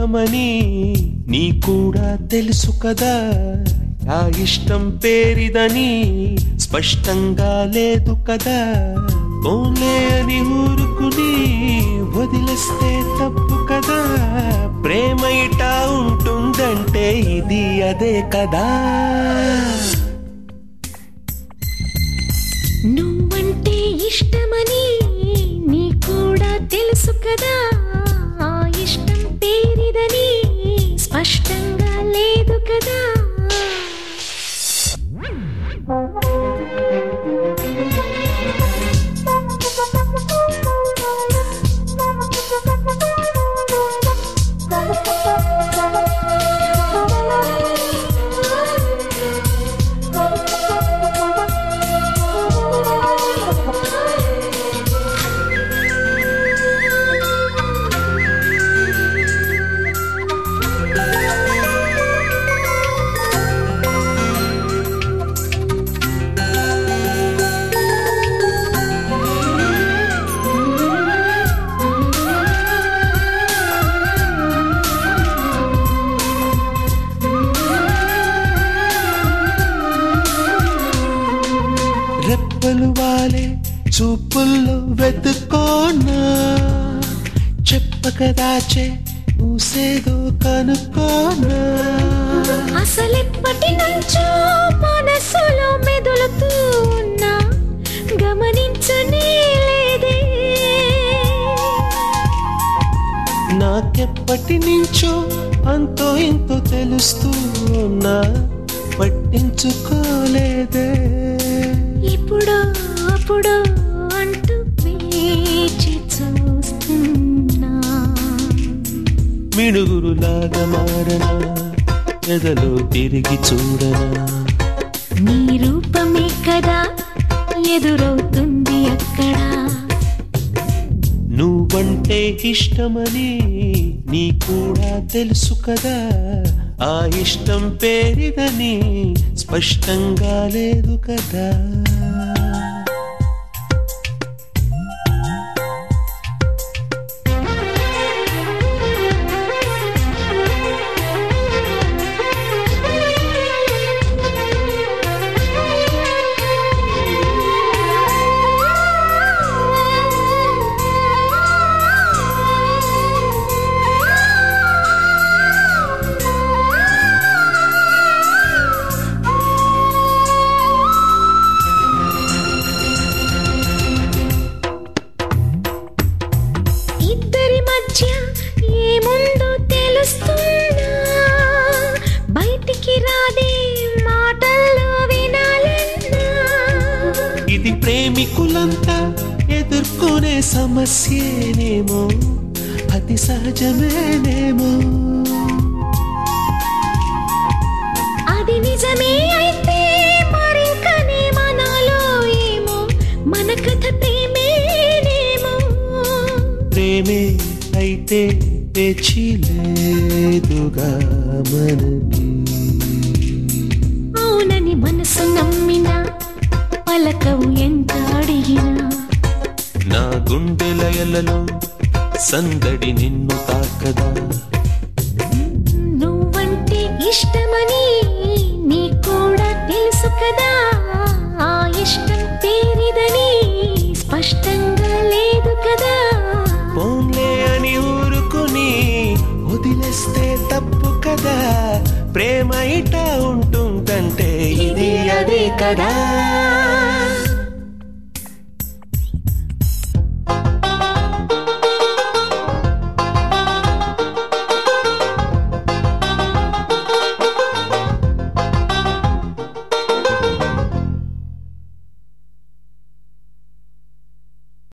ఇష్టమని నీ కూడా తెలుసు కదా ఆ ఇష్టం పేరిదని స్పష్టంగా లేదు కదా ఓన్లే అని ఊరుకుని వదిలేస్తే తప్పు కదా ప్రేమ ఇటా ఉంటుందంటే ఇది అదే కదా నువ్వంటే ఇష్టమని నీ కూడా తెలుసు కదా ఆ ఇష్టం పేరిదని స్పష్టంగా లేదు కదా రెప్పలు వాలే చూపుల్లో వెతుకోనా చెప్పక దాచే ఊసేదో కనుకోనా అసలెప్పటి నుంచో మనసులో మెదులుతూ ఉన్నా గమనించనే లేదే నాకెప్పటి నుంచో అంతో ఇంతో తెలుస్తూ ఉన్నా పట్టించుకోలేదే ఇప్పుడో అప్పుడో అంటూ వేచి చూస్తున్నా మిడుగురులాగా మారనా ఎదలో తిరిగి చూడనా నీ రూపమే కదా ఎదురవుతుంది అక్కడ నువ్వంటే ఇష్టమని నీ కూడా తెలుసు కదా ఆ ఇష్టం పేరిదని స్పష్టంగా లేదు కదా ఇద్దరి మధ్య ఏముందో తెలుస్తుందా బయటికి రాదే మాటల్లో వినాలన్నా ఇది ప్రేమికులంతా ఎదుర్కొనే సమస్యేనేమో అతి సహజమేనేమో అది నిజమే అయితే మరింకనే మనలో ఏమో మన కథ ప్రేమేనేమో ప్రేమే అయితే పేచి లేదుగా మనకి అవునని మనసు నమ్మినా పలకవు ఎంత అడిగినా నా గుండె లయలలో సందడి నిన్ను తాకదా నువ్వంటే ఇష్టమని నీ కూడా తెలుసు కదా ఆ ఇష్టం పేరిదని స్పష్టంగా లేదు కదా పోన్లే అని ఊరుకుని వదిలేస్తే తప్పు కదా ప్రేమ ఇట ఉంటుందంటే ఇది అదే కదా